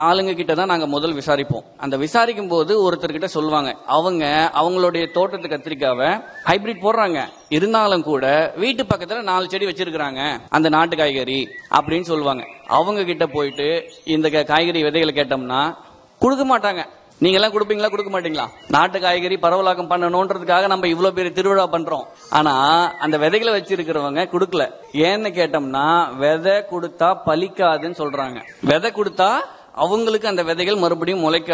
ஆளுங்க கிட்ட தான் நாங்க முதல் விசாரிப்போம் அந்த விசாரிக்கும் போது ஒருத்தர்கிட்ட சொல்லுவாங்க அவங்க அவங்களுடைய தோட்டத்து கத்திரிக்காவை ஹைபிரிட் போடுறாங்க இருந்தாலும் கூட வீட்டு பக்கத்துல நாலு செடி வச்சிருக்கிறாங்க அந்த நாட்டு காய்கறி அப்படின்னு சொல்லுவாங்க அவங்க கிட்ட போயிட்டு இந்த க- காய்கறி விதைகளை கேட்டோம்னா கொடுக்க மாட்டாங்க நீங்க எல்லாம் கொடுப்பீங்களா கொடுக்க மாட்டீங்களா நாட்டு காய்கறி பரவலாக்கம் பண்ணணும்ன்றதுக்காக நம்ம இவ்வளவு பெரிய திருவிழா பண்றோம் ஆனா அந்த விதைகளை வச்சிருக்கிறவங்க கொடுக்கல ஏன்னு கேட்டோம்னா விதை கொடுத்தா பலிக்காதுன்னு சொல்றாங்க விதை கொடுத்தா அவங்களுக்கு அந்த விதைகள் மறுபடியும் முளைக்க